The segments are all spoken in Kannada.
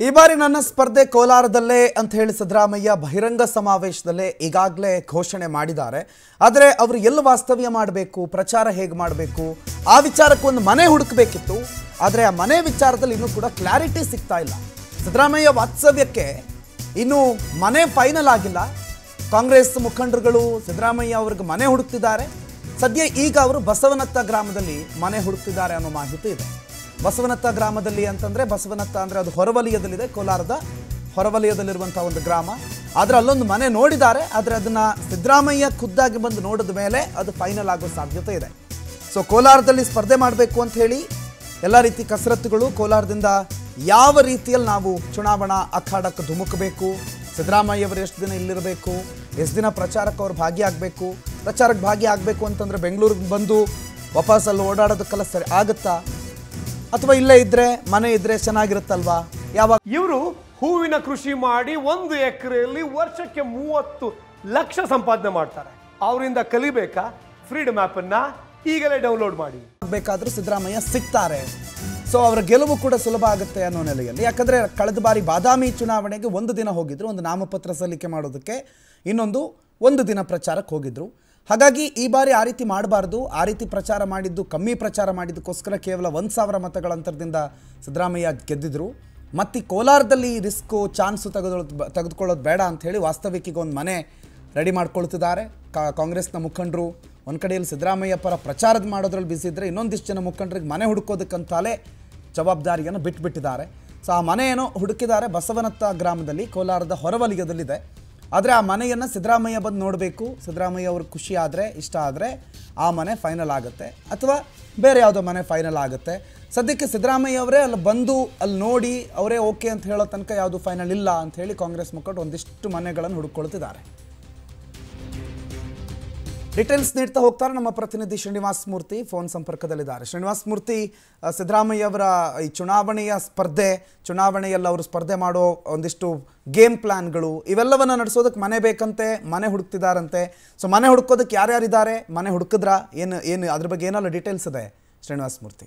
ಈ ಬಾರಿ ನನ್ನ ಸ್ಪರ್ಧೆ ಕೋಲಾರದಲ್ಲೇ ಅಂತ ಹೇಳಿ ಸಿದ್ದರಾಮಯ್ಯ ಬಹಿರಂಗ ಸಮಾವೇಶದಲ್ಲೇ ಈಗಾಗಲೇ ಘೋಷಣೆ ಮಾಡಿದ್ದಾರೆ ಆದರೆ ಅವರು ಎಲ್ಲಿ ವಾಸ್ತವ್ಯ ಮಾಡಬೇಕು ಪ್ರಚಾರ ಹೇಗೆ ಮಾಡಬೇಕು ಆ ವಿಚಾರಕ್ಕೆ ಒಂದು ಮನೆ ಹುಡುಕಬೇಕಿತ್ತು ಆದರೆ ಆ ಮನೆ ವಿಚಾರದಲ್ಲಿ ಇನ್ನೂ ಕೂಡ ಕ್ಲಾರಿಟಿ ಸಿಗ್ತಾ ಇಲ್ಲ ಸಿದ್ದರಾಮಯ್ಯ ವಾಸ್ತವ್ಯಕ್ಕೆ ಇನ್ನೂ ಮನೆ ಫೈನಲ್ ಆಗಿಲ್ಲ ಕಾಂಗ್ರೆಸ್ ಮುಖಂಡರುಗಳು ಸಿದ್ದರಾಮಯ್ಯ ಅವ್ರಿಗೆ ಮನೆ ಹುಡುಕ್ತಿದ್ದಾರೆ ಸದ್ಯ ಈಗ ಅವರು ಬಸವನತ್ತ ಗ್ರಾಮದಲ್ಲಿ ಮನೆ ಹುಡುಕ್ತಿದ್ದಾರೆ ಅನ್ನೋ ಮಾಹಿತಿ ಇದೆ ಬಸವನತ್ತ ಗ್ರಾಮದಲ್ಲಿ ಅಂತಂದ್ರೆ ಬಸವನತ್ತ ಅಂದ್ರೆ ಅದು ಹೊರವಲಯದಲ್ಲಿದೆ ಕೋಲಾರದ ಹೊರವಲಯದಲ್ಲಿರುವಂಥ ಒಂದು ಗ್ರಾಮ ಆದರೆ ಅಲ್ಲೊಂದು ಮನೆ ನೋಡಿದ್ದಾರೆ ಆದರೆ ಅದನ್ನ ಸಿದ್ದರಾಮಯ್ಯ ಖುದ್ದಾಗಿ ಬಂದು ನೋಡಿದ ಮೇಲೆ ಅದು ಫೈನಲ್ ಆಗೋ ಸಾಧ್ಯತೆ ಇದೆ ಸೊ ಕೋಲಾರದಲ್ಲಿ ಸ್ಪರ್ಧೆ ಮಾಡಬೇಕು ಅಂತ ಹೇಳಿ ಎಲ್ಲ ರೀತಿ ಕಸರತ್ತುಗಳು ಕೋಲಾರದಿಂದ ಯಾವ ರೀತಿಯಲ್ಲಿ ನಾವು ಚುನಾವಣಾ ಅಖಾಡಕ್ಕೆ ಧುಮುಕಬೇಕು ಸಿದ್ದರಾಮಯ್ಯ ಅವರು ಎಷ್ಟು ದಿನ ಇಲ್ಲಿರಬೇಕು ಎಷ್ಟು ದಿನ ಪ್ರಚಾರಕ್ಕೆ ಅವ್ರು ಭಾಗಿಯಾಗಬೇಕು ಪ್ರಚಾರಕ್ಕೆ ಭಾಗಿಯಾಗಬೇಕು ಅಂತಂದ್ರೆ ಬೆಂಗಳೂರಿಗೆ ಬಂದು ವಾಪಸ್ ಅಲ್ಲಿ ಓಡಾಡೋದಕ್ಕೆಲ್ಲ ಸರಿ ಆಗುತ್ತಾ ಅಥವಾ ಇಲ್ಲೇ ಇದ್ರೆ ಮನೆ ಇದ್ರೆ ಚೆನ್ನಾಗಿರುತ್ತಲ್ವಾ ಯಾವಾಗ ಇವರು ಹೂವಿನ ಕೃಷಿ ಮಾಡಿ ಒಂದು ಎಕರೆಯಲ್ಲಿ ವರ್ಷಕ್ಕೆ ಮೂವತ್ತು ಲಕ್ಷ ಸಂಪಾದನೆ ಮಾಡ್ತಾರೆ ಅವರಿಂದ ಕಲಿಬೇಕಾ ಫ್ರೀಡಮ್ ಅನ್ನ ಈಗಲೇ ಡೌನ್ಲೋಡ್ ಮಾಡಿ ಬೇಕಾದ್ರೂ ಸಿದ್ದರಾಮಯ್ಯ ಸಿಗ್ತಾರೆ ಸೊ ಅವರ ಗೆಲುವು ಕೂಡ ಸುಲಭ ಆಗುತ್ತೆ ಅನ್ನೋ ನೆಲೆಯಲ್ಲಿ ಯಾಕಂದ್ರೆ ಕಳೆದ ಬಾರಿ ಬಾದಾಮಿ ಚುನಾವಣೆಗೆ ಒಂದು ದಿನ ಹೋಗಿದ್ರು ಒಂದು ನಾಮಪತ್ರ ಸಲ್ಲಿಕೆ ಮಾಡೋದಕ್ಕೆ ಇನ್ನೊಂದು ಒಂದು ದಿನ ಪ್ರಚಾರಕ್ಕೆ ಹೋಗಿದ್ರು ಹಾಗಾಗಿ ಈ ಬಾರಿ ಆ ರೀತಿ ಮಾಡಬಾರ್ದು ಆ ರೀತಿ ಪ್ರಚಾರ ಮಾಡಿದ್ದು ಕಮ್ಮಿ ಪ್ರಚಾರ ಮಾಡಿದ್ದಕ್ಕೋಸ್ಕರ ಕೇವಲ ಒಂದು ಸಾವಿರ ಮತಗಳ ಅಂತರದಿಂದ ಸಿದ್ದರಾಮಯ್ಯ ಗೆದ್ದಿದ್ರು ಮತ್ತು ಈ ಕೋಲಾರದಲ್ಲಿ ರಿಸ್ಕು ಚಾನ್ಸು ತೆಗೆದು ತೆಗೆದುಕೊಳ್ಳೋದು ಬೇಡ ಅಂತ ಹೇಳಿ ವಾಸ್ತವಿಕಿಗೆ ಒಂದು ಮನೆ ರೆಡಿ ಮಾಡ್ಕೊಳ್ತಿದ್ದಾರೆ ಕಾ ಕಾಂಗ್ರೆಸ್ನ ಮುಖಂಡರು ಒಂದು ಕಡೆಯಲ್ಲಿ ಸಿದ್ದರಾಮಯ್ಯ ಪರ ಪ್ರಚಾರದ ಮಾಡೋದ್ರಲ್ಲಿ ಬಿಸಿ ಇದ್ದರೆ ಇನ್ನೊಂದಿಷ್ಟು ಜನ ಮುಖಂಡರಿಗೆ ಮನೆ ಹುಡುಕೋದಕ್ಕಂತಾಲೇ ಜವಾಬ್ದಾರಿಯನ್ನು ಬಿಟ್ಬಿಟ್ಟಿದ್ದಾರೆ ಸೊ ಆ ಮನೆ ಏನೋ ಹುಡುಕಿದ್ದಾರೆ ಬಸವನತ್ತ ಗ್ರಾಮದಲ್ಲಿ ಕೋಲಾರದ ಹೊರವಲಯದಲ್ಲಿದೆ ಆದರೆ ಆ ಮನೆಯನ್ನು ಸಿದ್ದರಾಮಯ್ಯ ಬಂದು ನೋಡಬೇಕು ಸಿದ್ದರಾಮಯ್ಯ ಅವ್ರಿಗೆ ಖುಷಿ ಆದರೆ ಇಷ್ಟ ಆದರೆ ಆ ಮನೆ ಫೈನಲ್ ಆಗುತ್ತೆ ಅಥವಾ ಬೇರೆ ಯಾವುದೋ ಮನೆ ಫೈನಲ್ ಆಗುತ್ತೆ ಸದ್ಯಕ್ಕೆ ಸಿದ್ದರಾಮಯ್ಯ ಅವರೇ ಅಲ್ಲಿ ಬಂದು ಅಲ್ಲಿ ನೋಡಿ ಅವರೇ ಓಕೆ ಅಂತ ಹೇಳೋ ತನಕ ಯಾವುದು ಫೈನಲ್ ಇಲ್ಲ ಅಂತ ಹೇಳಿ ಕಾಂಗ್ರೆಸ್ ಮುಖಂಡರು ಒಂದಿಷ್ಟು ಮನೆಗಳನ್ನು ಹುಡುಕೊಳ್ತಿದ್ದಾರೆ ಡೀಟೇಲ್ಸ್ ನೀಡ್ತಾ ಹೋಗ್ತಾರೆ ನಮ್ಮ ಪ್ರತಿನಿಧಿ ಶ್ರೀನಿವಾಸ್ ಮೂರ್ತಿ ಫೋನ್ ಸಂಪರ್ಕದಲ್ಲಿದ್ದಾರೆ ಶ್ರೀನಿವಾಸ್ ಮೂರ್ತಿ ಆ, ಸಿದ್ದರಾಮಯ್ಯ ಅವರ ಈ ಚುನಾವಣೆಯ ಸ್ಪರ್ಧೆ ಚುನಾವಣೆಯಲ್ಲಿ ಅವರು ಸ್ಪರ್ಧೆ ಮಾಡೋ ಒಂದಿಷ್ಟು ಗೇಮ್ ಪ್ಲಾನ್ಗಳು ಇವೆಲ್ಲವನ್ನ ನಡೆಸೋದಕ್ಕೆ ಮನೆ ಬೇಕಂತೆ ಮನೆ ಹುಡುಕ್ತಿದಾರಂತೆ ಸೊ ಮನೆ ಹುಡುಕೋದಕ್ಕೆ ಯಾರ್ಯಾರಿದ್ದಾರೆ ಮನೆ ಹುಡುಕಿದ್ರಾ ಏನು ಏನು ಅದ್ರ ಬಗ್ಗೆ ಏನೆಲ್ಲ ಡೀಟೇಲ್ಸ್ ಇದೆ ಶ್ರೀನಿವಾಸ್ ಮೂರ್ತಿ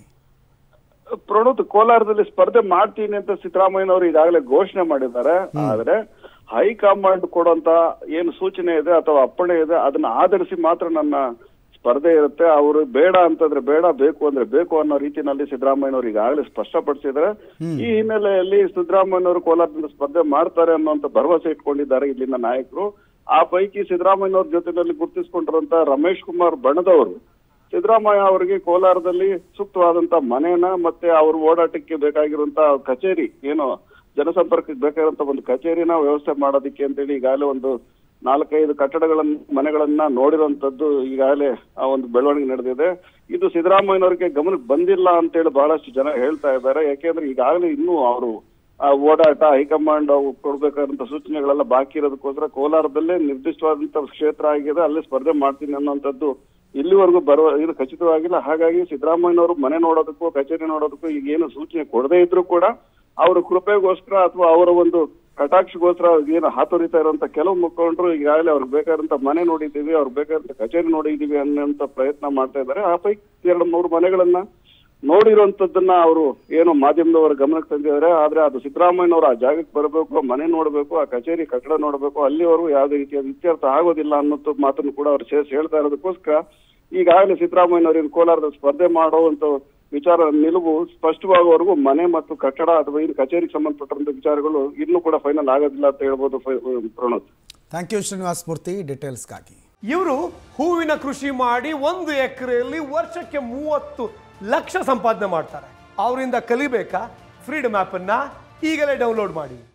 ಪ್ರಣೋತ್ ಕೋಲಾರದಲ್ಲಿ ಸ್ಪರ್ಧೆ ಮಾಡ್ತೀನಿ ಅಂತ ಸಿದ್ದರಾಮಯ್ಯನವರು ಈಗಾಗಲೇ ಘೋಷಣೆ ಮಾಡಿದ್ದಾರೆ ಆದ್ರೆ ಹೈಕಮಾಂಡ್ ಕೊಡುವಂತ ಏನು ಸೂಚನೆ ಇದೆ ಅಥವಾ ಅಪ್ಪಣೆ ಇದೆ ಅದನ್ನ ಆಧರಿಸಿ ಮಾತ್ರ ನನ್ನ ಸ್ಪರ್ಧೆ ಇರುತ್ತೆ ಅವರು ಬೇಡ ಅಂತಂದ್ರೆ ಬೇಡ ಬೇಕು ಅಂದ್ರೆ ಬೇಕು ಅನ್ನೋ ರೀತಿಯಲ್ಲಿ ಸಿದ್ದರಾಮಯ್ಯನವರು ಈಗಾಗಲೇ ಸ್ಪಷ್ಟಪಡಿಸಿದ್ದಾರೆ ಈ ಹಿನ್ನೆಲೆಯಲ್ಲಿ ಸಿದ್ದರಾಮಯ್ಯನವರು ಕೋಲಾರದಿಂದ ಸ್ಪರ್ಧೆ ಮಾಡ್ತಾರೆ ಅನ್ನುವಂತ ಭರವಸೆ ಇಟ್ಕೊಂಡಿದ್ದಾರೆ ಇಲ್ಲಿನ ನಾಯಕರು ಆ ಪೈಕಿ ಸಿದ್ದರಾಮಯ್ಯನವ್ರ ಜೊತೆನಲ್ಲಿ ಗುರುತಿಸಿಕೊಂಡಿರುವಂತ ರಮೇಶ್ ಕುಮಾರ್ ಬಣದವರು ಸಿದ್ದರಾಮಯ್ಯ ಅವರಿಗೆ ಕೋಲಾರದಲ್ಲಿ ಸೂಕ್ತವಾದಂತ ಮನೇನ ಮತ್ತೆ ಅವ್ರ ಓಡಾಟಕ್ಕೆ ಬೇಕಾಗಿರುವಂತ ಕಚೇರಿ ಏನು ಜನಸಂಪರ್ಕಕ್ಕೆ ಬೇಕಾಗಿರುವಂತ ಒಂದು ಕಚೇರಿನ ವ್ಯವಸ್ಥೆ ಮಾಡೋದಕ್ಕೆ ಅಂತೇಳಿ ಈಗಾಗಲೇ ಒಂದು ನಾಲ್ಕೈದು ಕಟ್ಟಡಗಳನ್ನ ಮನೆಗಳನ್ನ ನೋಡಿರುವಂತದ್ದು ಈಗಾಗಲೇ ಆ ಒಂದು ಬೆಳವಣಿಗೆ ನಡೆದಿದೆ ಇದು ಸಿದ್ದರಾಮಯ್ಯನವರಿಗೆ ಗಮನಕ್ಕೆ ಬಂದಿಲ್ಲ ಅಂತೇಳಿ ಬಹಳಷ್ಟು ಜನ ಹೇಳ್ತಾ ಇದ್ದಾರೆ ಯಾಕೆಂದ್ರೆ ಈಗಾಗಲೇ ಇನ್ನೂ ಅವರು ಆ ಓಡಾಟ ಹೈಕಮಾಂಡ್ ಅವು ಕೊಡ್ಬೇಕಾದಂತ ಸೂಚನೆಗಳೆಲ್ಲ ಬಾಕಿ ಇರೋದಕ್ಕೋಸ್ಕರ ಕೋಲಾರದಲ್ಲೇ ನಿರ್ದಿಷ್ಟವಾದಂತ ಕ್ಷೇತ್ರ ಆಗಿದೆ ಅಲ್ಲೇ ಸ್ಪರ್ಧೆ ಮಾಡ್ತೀನಿ ಅನ್ನೋಂಥದ್ದು ಇಲ್ಲಿವರೆಗೂ ಬರುವ ಇದು ಖಚಿತವಾಗಿಲ್ಲ ಹಾಗಾಗಿ ಸಿದ್ದರಾಮಯ್ಯನವರು ಮನೆ ನೋಡೋದಕ್ಕೂ ಕಚೇರಿ ನೋಡೋದಕ್ಕೂ ಈಗ ಏನು ಸೂಚನೆ ಕೊಡದೇ ಇದ್ರು ಕೂಡ ಅವರ ಕೃಪೆಗೋಸ್ಕರ ಅಥವಾ ಅವರ ಒಂದು ಕಟಾಕ್ಷಗೋಸ್ಕರ ಏನು ಹಾತೊರಿತಾ ಇರುವಂತ ಕೆಲವು ಮುಖಂಡರು ಈಗಾಗಲೇ ಅವ್ರಿಗೆ ಬೇಕಾದಂತ ಮನೆ ನೋಡಿದ್ದೀವಿ ಅವ್ರಿಗೆ ಬೇಕಾದಂತ ಕಚೇರಿ ನೋಡಿದೀವಿ ಅನ್ನೋಂತ ಪ್ರಯತ್ನ ಮಾಡ್ತಾ ಇದ್ದಾರೆ ಆ ಪೈಕಿ ಎರಡು ಮೂರು ಮನೆಗಳನ್ನ ನೋಡಿರುವಂತದ್ದನ್ನ ಅವರು ಏನು ಮಾಧ್ಯಮದವರ ಗಮನಕ್ಕೆ ತಂದಿದ್ದಾರೆ ಆದ್ರೆ ಅದು ಸಿದ್ದರಾಮಯ್ಯನವರು ಆ ಜಾಗಕ್ಕೆ ಬರಬೇಕು ಮನೆ ನೋಡಬೇಕು ಆ ಕಚೇರಿ ಕಟ್ಟಡ ನೋಡಬೇಕು ಅಲ್ಲಿವರೆಗೂ ಯಾವುದೇ ರೀತಿಯ ಇತ್ಯರ್ಥ ಆಗೋದಿಲ್ಲ ಅನ್ನೋ ಮಾತನ್ನು ಕೂಡ ಅವರು ಸೇರಿಸಿ ಹೇಳ್ತಾ ಇರೋದಕ್ಕೋಸ್ಕರ ಈಗಾಗಲೇ ಸಿದ್ದರಾಮಯ್ಯನವರು ಕೋಲಾರದ ಸ್ಪರ್ಧೆ ಮಾಡುವಂತ ವಿಚಾರ ನಿಲುವು ಸ್ಪಷ್ಟವಾಗುವವರೆಗೂ ಮನೆ ಮತ್ತು ಕಟ್ಟಡ ಅಥವಾ ಏನು ಕಚೇರಿಗೆ ಸಂಬಂಧಪಟ್ಟಂತ ವಿಚಾರಗಳು ಇನ್ನೂ ಕೂಡ ಫೈನಲ್ ಆಗೋದಿಲ್ಲ ಅಂತ ಹೇಳ್ಬೋದು ಫೈ- ಪ್ರಣೋತ್ ಥ್ಯಾಂಕ್ ಯು ಶ್ರೀನಿವಾಸ್ ಮೂರ್ತಿ ಡೀಟೇಲ್ಸ್ಗಾಗಿ ಇವರು ಹೂವಿನ ಕೃಷಿ ಮಾಡಿ ಒಂದು ಎಕರೆಯಲ್ಲಿ ವರ್ಷಕ್ಕೆ ಮೂವತ್ತು ಲಕ್ಷ ಸಂಪಾದನೆ ಮಾಡ್ತಾರೆ ಅವರಿಂದ ಕಲಿಬೇಕಾ ಫ್ರೀಡಮ್ ಅನ್ನ ಈಗಲೇ ಡೌನ್ಲೋಡ್ ಮಾಡಿ